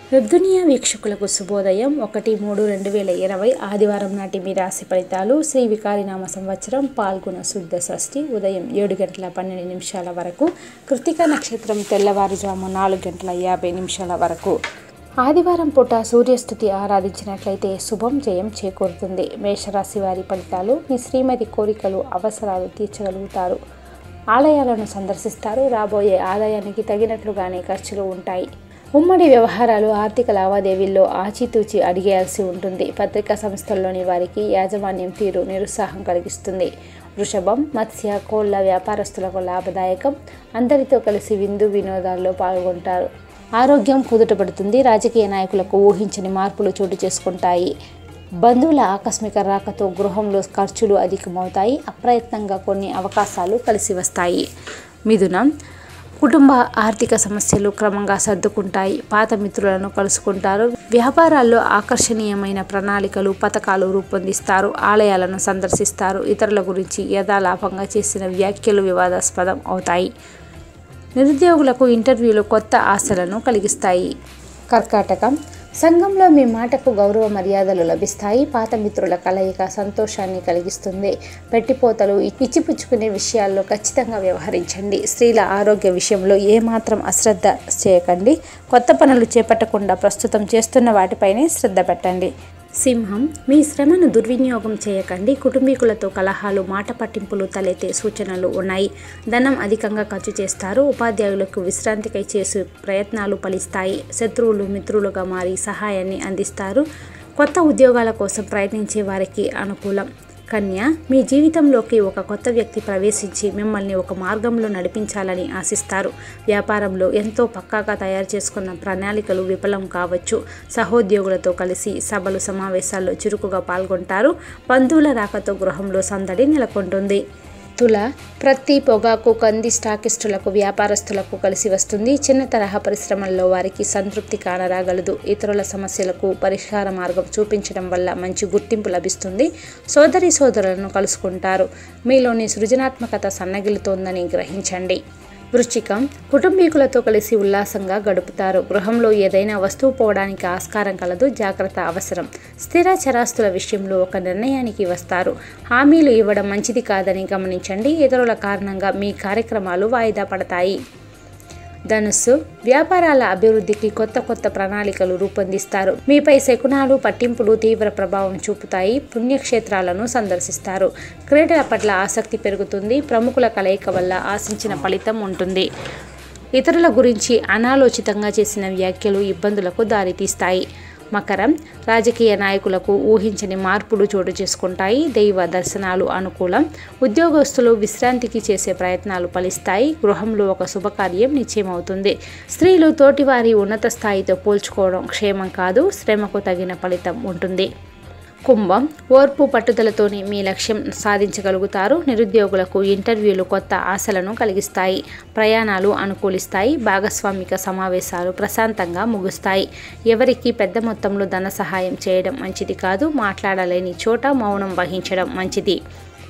వెబ్దునియా వీక్షకులకు శుభోదయం ఒకటి మూడు రెండు వేల ఇరవై ఆదివారం నాటి మీ రాశి ఫలితాలు శ్రీ వికారినామ సంవత్సరం పాల్గొన శుద్ధ షష్ఠి ఉదయం ఏడు గంటల పన్నెండు నిమిషాల వరకు కృతిక నక్షత్రం తెల్లవారుజాము నాలుగు గంటల యాభై నిమిషాల వరకు ఆదివారం పూట సూర్యస్థుతి ఆరాధించినట్లయితే శుభం జయం చేకూరుతుంది మేషరాశి వారి ఫలితాలు మీ శ్రీమతి కోరికలు అవసరాలు తీర్చగలుగుతారు ఆలయాలను సందర్శిస్తారు రాబోయే ఆదాయానికి తగినట్లుగానే ఖర్చులు ఉంటాయి ఉమ్మడి వ్యవహారాలు ఆర్థిక లావాదేవీల్లో ఆచితూచి అడిగేయాల్సి ఉంటుంది పత్రికా సంస్థల్లోని వారికి యాజమాన్యం తీరు నిరుత్సాహం కలిగిస్తుంది వృషభం మత్స్య కోళ్ల వ్యాపారస్తులకు లాభదాయకం అందరితో కలిసి విందు వినోదాల్లో పాల్గొంటారు ఆరోగ్యం కుదుటపడుతుంది రాజకీయ నాయకులకు ఊహించని మార్పులు చోటు చేసుకుంటాయి బంధువుల ఆకస్మిక రాకతో గృహంలో ఖర్చులు అధికమవుతాయి అప్రయత్నంగా కొన్ని అవకాశాలు కలిసి వస్తాయి మిథునం కుటుంబ ఆర్థిక సమస్యలు క్రమంగా సర్దుకుంటాయి పాత మిత్రులను కలుసుకుంటారు వ్యాపారాల్లో ఆకర్షణీయమైన ప్రణాళికలు పథకాలు రూపొందిస్తారు ఆలయాలను సందర్శిస్తారు ఇతరుల గురించి యథాలాపంగా చేసిన వ్యాఖ్యలు వివాదాస్పదం అవుతాయి నిరుద్యోగులకు ఇంటర్వ్యూలు కొత్త ఆశలను కలిగిస్తాయి కర్కాటకం సంఘంలో మీ మాటకు గౌరవ మర్యాదలు లభిస్తాయి పాత మిత్రుల కలయిక సంతోషాన్ని కలిగిస్తుంది పెట్టిపోతలు ఇచ్చిపుచ్చుకునే విషయాల్లో ఖచ్చితంగా వ్యవహరించండి స్త్రీల ఆరోగ్య విషయంలో ఏమాత్రం అశ్రద్ధ చేయకండి కొత్త పనులు చేపట్టకుండా ప్రస్తుతం చేస్తున్న వాటిపైనే శ్రద్ధ పెట్టండి సింహం మీ శ్రమను దుర్వినియోగం చేయకండి కుటుంబీకులతో కలహాలు మాట పట్టింపులు తలెత్తే సూచనలు ఉన్నాయి ధనం అధికంగా ఖర్చు చేస్తారు ఉపాధ్యాయులకు విశ్రాంతికై చేసే ప్రయత్నాలు ఫలిస్తాయి శత్రువులు మిత్రులుగా మారి సహాయాన్ని అందిస్తారు కొత్త ఉద్యోగాల కోసం ప్రయత్నించే వారికి అనుకూలం కన్య మీ జీవితంలోకి ఒక కొత్త వ్యక్తి ప్రవేశించి మిమ్మల్ని ఒక మార్గంలో నడిపించాలని ఆశిస్తారు వ్యాపారంలో ఎంతో పక్కాగా తయారు చేసుకున్న ప్రణాళికలు విఫలం కావచ్చు సహోద్యోగులతో కలిసి సభలు సమావేశాల్లో చురుకుగా పాల్గొంటారు బంధువుల రాకతో గృహంలో సందడి నెలకొంటుంది తుల ప్రతి పొగాకు కంది స్టాకిస్టులకు వ్యాపారస్తులకు కలిసి వస్తుంది చిన్న తరహా పరిశ్రమల్లో వారికి సంతృప్తి కానరాగలదు ఇతరుల సమస్యలకు పరిష్కార మార్గం చూపించడం వల్ల మంచి గుర్తింపు లభిస్తుంది సోదరి సోదరులను కలుసుకుంటారు మీలోని సృజనాత్మకత సన్నగిలుతోందని గ్రహించండి వృశ్చికం కుటుంబీకులతో కలిసి ఉల్లాసంగా గడుపుతారు గృహంలో ఏదైనా వస్తువు పోవడానికి ఆస్కారం కలదు జాగ్రత్త అవసరం స్థిర చరాస్తుల విషయంలో ఒక నిర్ణయానికి వస్తారు హామీలు ఇవ్వడం మంచిది కాదని గమనించండి ఇతరుల కారణంగా మీ కార్యక్రమాలు వాయిదా పడతాయి ధనుస్సు వ్యాపారాల అభివృద్ధికి కొత్త కొత్త ప్రణాళికలు రూపొందిస్తారు మీపై శకునాలు పట్టింపులు తీవ్ర ప్రభావం చూపుతాయి పుణ్యక్షేత్రాలను సందర్శిస్తారు క్రీడల పట్ల ఆసక్తి పెరుగుతుంది ప్రముఖుల కలయిక వల్ల ఆశించిన ఫలితం ఉంటుంది ఇతరుల గురించి అనాలోచితంగా చేసిన వ్యాఖ్యలు ఇబ్బందులకు దారితీస్తాయి మకరం రాజకీయ నాయకులకు ఊహించని మార్పులు చోటు చేసుకుంటాయి దైవ దర్శనాలు అనుకూలం ఉద్యోగస్తులు విశ్రాంతికి చేసే ప్రయత్నాలు ఫలిస్తాయి గృహంలో ఒక శుభకార్యం నిశ్చయమవుతుంది స్త్రీలు తోటివారి ఉన్నత స్థాయితో పోల్చుకోవడం క్షేమం కాదు శ్రమకు తగిన ఫలితం ఉంటుంది కుంభం ఓర్పు పట్టుదలతోని మీ లక్ష్యం సాధించగలుగుతారు నిరుద్యోగులకు ఇంటర్వ్యూలు కొత్త ఆశలను కలిగిస్తాయి ప్రయాణాలు అనుకూలిస్తాయి భాగస్వామిక సమావేశాలు ప్రశాంతంగా ముగుస్తాయి ఎవరికి పెద్ద మొత్తంలో ధన సహాయం చేయడం మంచిది కాదు మాట్లాడలేని చోట మౌనం వహించడం మంచిది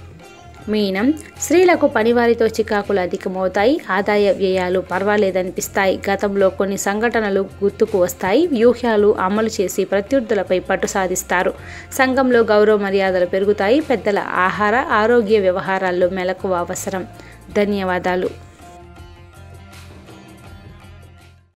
మీనం స్త్రీలకు పనివారితో చికాకులు అధికమవుతాయి ఆదాయ వ్యయాలు పర్వాలేదనిపిస్తాయి గతంలో కొన్ని సంఘటనలు గుర్తుకు వస్తాయి వ్యూహాలు అమలు చేసి ప్రత్యర్థులపై పట్టు సాధిస్తారు సంఘంలో గౌరవ మర్యాదలు పెరుగుతాయి పెద్దల ఆహార ఆరోగ్య వ్యవహారాల్లో మెలకువ అవసరం ధన్యవాదాలు